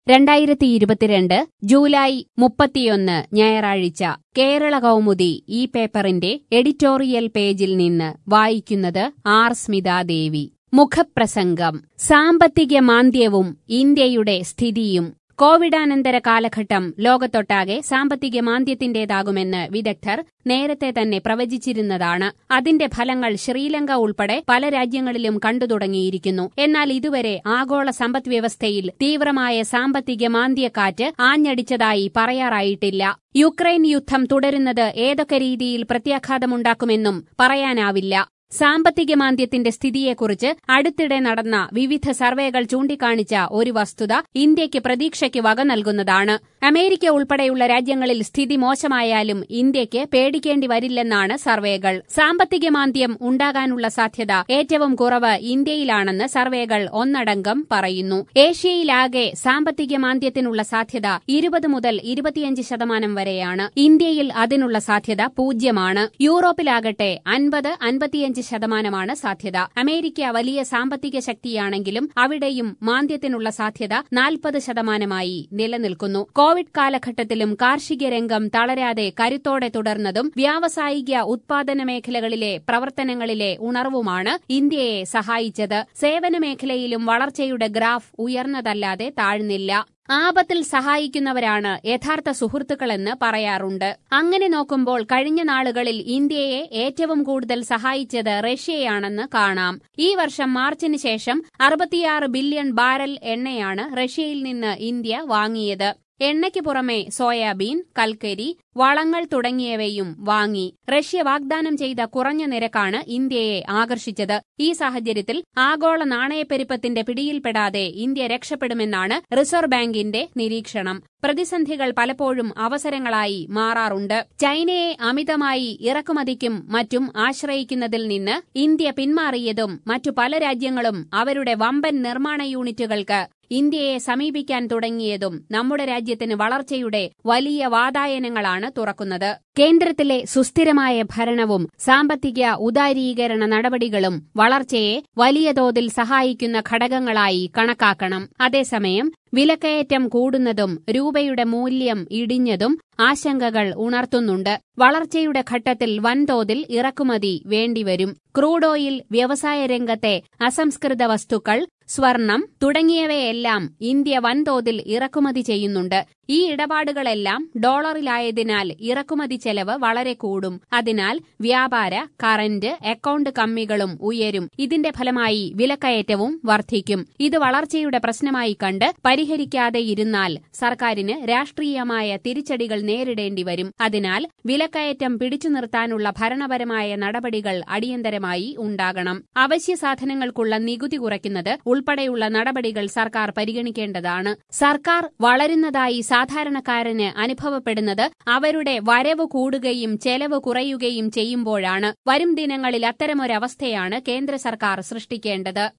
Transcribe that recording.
രണ്ടായിരത്തി ഇരുപത്തിരണ്ട് ജൂലൈ മുപ്പത്തിയൊന്ന് ഞായറാഴ്ച കേരള കൗമുദി ഈ പേപ്പറിന്റെ എഡിറ്റോറിയൽ പേജിൽ നിന്ന് വായിക്കുന്നത് ആർ സ്മിതാദേവി മുഖപ്രസംഗം സാമ്പത്തിക മാന്ദ്യവും ഇന്ത്യയുടെ സ്ഥിതിയും കോവിഡാനന്തര കാലഘട്ടം ലോകത്തൊട്ടാകെ സാമ്പത്തിക മാന്ദ്യത്തിന്റേതാകുമെന്ന് വിദഗ്ധർ നേരത്തെ തന്നെ പ്രവചിച്ചിരുന്നതാണ് അതിന്റെ ഫലങ്ങൾ ശ്രീലങ്ക ഉൾപ്പെടെ പല രാജ്യങ്ങളിലും കണ്ടു തുടങ്ങിയിരിക്കുന്നു എന്നാൽ ഇതുവരെ ആഗോള സമ്പദ്വ്യവസ്ഥയിൽ തീവ്രമായ സാമ്പത്തിക മാന്ദ്യക്കാറ്റ് ആഞ്ഞടിച്ചതായി പറയാറായിട്ടില്ല യുക്രൈൻ യുദ്ധം തുടരുന്നത് ഏതൊക്കെ രീതിയിൽ പ്രത്യാഘാതമുണ്ടാക്കുമെന്നും പറയാനാവില്ല സാമ്പത്തിക മാന്ദ്യത്തിന്റെ സ്ഥിതിയെക്കുറിച്ച് അടുത്തിടെ നടന്ന വിവിധ സർവേകൾ ചൂണ്ടിക്കാണിച്ച ഒരു വസ്തുത ഇന്ത്യയ്ക്ക് പ്രതീക്ഷയ്ക്ക് വക നൽകുന്നതാണ് അമേരിക്ക ഉൾപ്പെടെയുള്ള രാജ്യങ്ങളിൽ സ്ഥിതി മോശമായാലും ഇന്ത്യയ്ക്ക് പേടിക്കേണ്ടി വരില്ലെന്നാണ് സർവേകൾ സാമ്പത്തിക മാന്ദ്യം ഉണ്ടാകാനുള്ള സാധ്യത ഏറ്റവും കുറവ് ഇന്ത്യയിലാണെന്ന് സർവേകൾ ഒന്നടങ്കം പറയുന്നു ഏഷ്യയിലാകെ സാമ്പത്തിക മാന്ദ്യത്തിനുള്ള സാധ്യത ഇരുപത് മുതൽ ഇരുപത്തിയഞ്ച് ശതമാനം വരെയാണ് ഇന്ത്യയിൽ അതിനുള്ള സാധ്യത പൂജ്യമാണ് യൂറോപ്പിലാകട്ടെ അൻപത് അൻപത്തിയഞ്ച് ശതമാനമാണ് സാധ്യത അമേരിക്ക വലിയ സാമ്പത്തിക ശക്തിയാണെങ്കിലും അവിടെയും മാന്ദ്യത്തിനുള്ള സാധ്യത നാൽപ്പത് ശതമാനമായി നിലനിൽക്കുന്നു കോവിഡ് കാലഘട്ടത്തിലും കാർഷിക രംഗം തളരാതെ കരുത്തോടെ തുടർന്നതും വ്യാവസായിക ഉത്പാദന മേഖലകളിലെ പ്രവർത്തനങ്ങളിലെ ഉണർവുമാണ് ഇന്ത്യയെ സഹായിച്ചത് സേവന മേഖലയിലും വളർച്ചയുടെ ഗ്രാഫ് ഉയർന്നതല്ലാതെ താഴ്ന്നില്ല ആപത്തിൽ സഹായിക്കുന്നവരാണ് യഥാർത്ഥ സുഹൃത്തുക്കളെന്ന് പറയാറുണ്ട് അങ്ങനെ നോക്കുമ്പോൾ കഴിഞ്ഞ നാളുകളിൽ ഇന്ത്യയെ ഏറ്റവും കൂടുതൽ സഹായിച്ചത് റഷ്യയാണെന്ന് കാണാം ഈ വർഷം മാർച്ചിന് ശേഷം അറുപത്തിയാറ് ബില്യൺ ബാരൽ എണ്ണയാണ് റഷ്യയിൽ നിന്ന് ഇന്ത്യ വാങ്ങിയത് എണ്ണയ്ക്ക് പുറമെ സോയാബീൻ കൽക്കരി വളങ്ങൾ തുടങ്ങിയവയും വാങ്ങി റഷ്യ വാഗ്ദാനം ചെയ്ത കുറഞ്ഞ നിരക്കാണ് ഇന്ത്യയെ ആകർഷിച്ചത് ഈ സാഹചര്യത്തിൽ ആഗോള നാണയപ്പെരുപ്പത്തിന്റെ പിടിയിൽപ്പെടാതെ ഇന്ത്യ രക്ഷപ്പെടുമെന്നാണ് റിസർവ് ബാങ്കിന്റെ നിരീക്ഷണം പ്രതിസന്ധികൾ പലപ്പോഴും അവസരങ്ങളായി മാറാറുണ്ട് ചൈനയെ അമിതമായി ഇറക്കുമതിക്കും മറ്റും ആശ്രയിക്കുന്നതിൽ നിന്ന് ഇന്ത്യ പിന്മാറിയതും മറ്റു പല രാജ്യങ്ങളും അവരുടെ വമ്പൻ നിർമ്മാണ യൂണിറ്റുകൾക്ക് ഇന്ത്യയെ സമീപിക്കാൻ തുടങ്ങിയതും നമ്മുടെ രാജ്യത്തിന് വളർച്ചയുടെ വലിയ വാതായനങ്ങളാണ് തുറക്കുന്നത് കേന്ദ്രത്തിലെ സുസ്ഥിരമായ ഭരണവും സാമ്പത്തിക ഉദാരീകരണ നടപടികളും വളർച്ചയെ വലിയ തോതിൽ സഹായിക്കുന്ന ഘടകങ്ങളായി കണക്കാക്കണം അതേസമയം വിലക്കയറ്റം കൂടുന്നതും രൂപയുടെ മൂല്യം ഇടിഞ്ഞതും ആശങ്കകൾ ഉണർത്തുന്നുണ്ട് വളർച്ചയുടെ ഘട്ടത്തിൽ വൻതോതിൽ ഇറക്കുമതി വേണ്ടിവരും ക്രൂഡ് ഓയിൽ വ്യവസായ രംഗത്തെ അസംസ്കൃത വസ്തുക്കൾ സ്വർണം തുടങ്ങിയവയെല്ലാം ഇന്ത്യ വൻതോതിൽ ഇറക്കുമതി ചെയ്യുന്നുണ്ട് ഈ ഇടപാടുകളെല്ലാം ഡോളറിലായതിനാൽ ഇറക്കുമതി ചെലവ് വളരെ കൂടും അതിനാൽ വ്യാപാര കറന്റ് അക്കൌണ്ട് കമ്മികളും ഉയരും ഇതിന്റെ ഫലമായി വിലക്കയറ്റവും വർദ്ധിക്കും ഇത് വളർച്ചയുടെ പ്രശ്നമായി കണ്ട് പരിഹരിക്കാതെ ഇരുന്നാൽ സർക്കാരിന് രാഷ്ട്രീയമായ തിരിച്ചടികൾ നേരിടേണ്ടി വരും അതിനാൽ വിലക്കയറ്റം പിടിച്ചു നിർത്താനുള്ള ഭരണപരമായ നടപടികൾ അടിയന്തരമായി ഉണ്ടാകണം അവശ്യ സാധനങ്ങൾക്കുള്ള നികുതി കുറയ്ക്കുന്നത് ഉൾപ്പെടെയുള്ള നടപടികൾ സർക്കാർ പരിഗണിക്കേണ്ടതാണ് സർക്കാർ വളരുന്നതായി സാധാരണക്കാരന് അനുഭവപ്പെടുന്നത് അവരുടെ വരവ് കൂടുകയും ചെലവ് കുറയുകയും ചെയ്യുമ്പോഴാണ് വരും ദിനങ്ങളിൽ അത്തരമൊരവസ്ഥയാണ് കേന്ദ്ര സർക്കാർ സൃഷ്ടിക്കേണ്ടത്